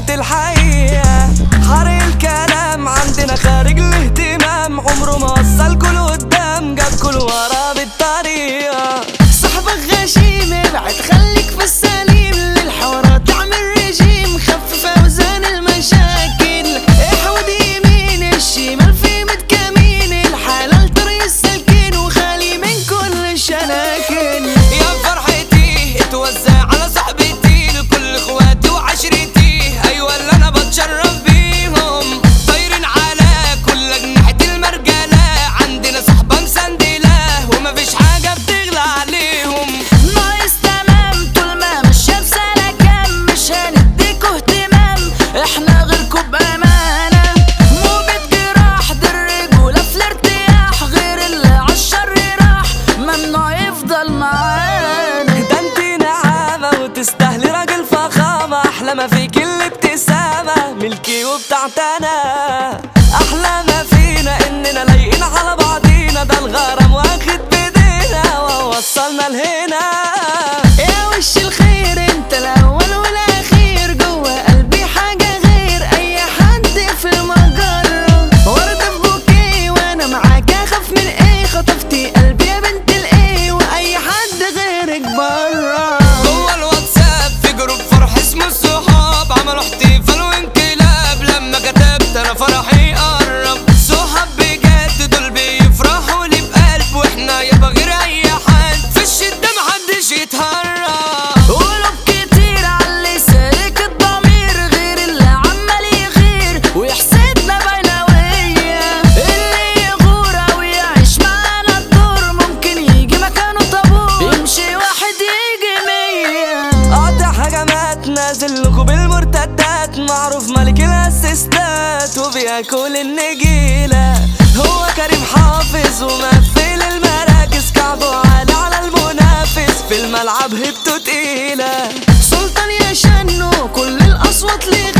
بقت الحقيقة حرق الكلام عندنا خارج الاهتمام عمره ما وصل كل قدام جاب كل ورا بالطريقة صاحبك غشيم ابعد خليك في السليم للحوارات اعمل رجيم خفف اوزان المشاكل احود يمين الشمال في مد كمين الحلال طريق السكين وخالي من كل الشناكل يا فرحتي اتوزع على صاحبتي لكل اخواتي وعشرتي ايوه اللي انا بتشرف بيهم طايرين على كل اجنحة المرجلة عندنا صحبة مسندلة ومفيش حاجة بتغلى عليهم ناقص تمام طول ما ماشية بسلكان مش هنديكوا اهتمام احنا غيركوا بأمانة مو جراح دي الرجولة في الارتياح غير اللي عالشر راح ممنوع يفضل معانا ده انت نعامة وتستاهلي راجل فخامة احلى ما فيك الابتسامة ملكي وبتاعتنا احلى ما فينا اننا لايقين على بعضينا ده الغرام واخد بايدينا ووصلنا لهنا يا وش الخير انت الاول والاخير جوه قلبي حاجه غير اي حد في المجره ورده في بوكيه وانا معاك اخاف من ايه خطفتي قلبي يا بنت الايه واي حد غيرك بره جوه الواتساب في جروب فرح اسمه الصحاب عملوا احتفال وانقلاب لما كتبت انا فرحي قرب صحاب بجد دول بيفرحوا لي بقلب واحنا يبقى غير اي حد في الشدة محدش يتهرب قلوب كتير عاللي سالك الضمير غير اللي عمال يغير ويحسدنا بينوية اللي يغور او يعيش معانا الدور ممكن يجي مكانه طابور يمشي واحد يجي مية قاطع هجمات نازل لكم بالمرتدات معروف ملك الاسيستات وبياكل النجيلة هو كريم حافظ ومقفل المراكز كعبه عالي على المنافس في الملعب هبته تقيلة سلطان يا شنو كل الاصوات ليه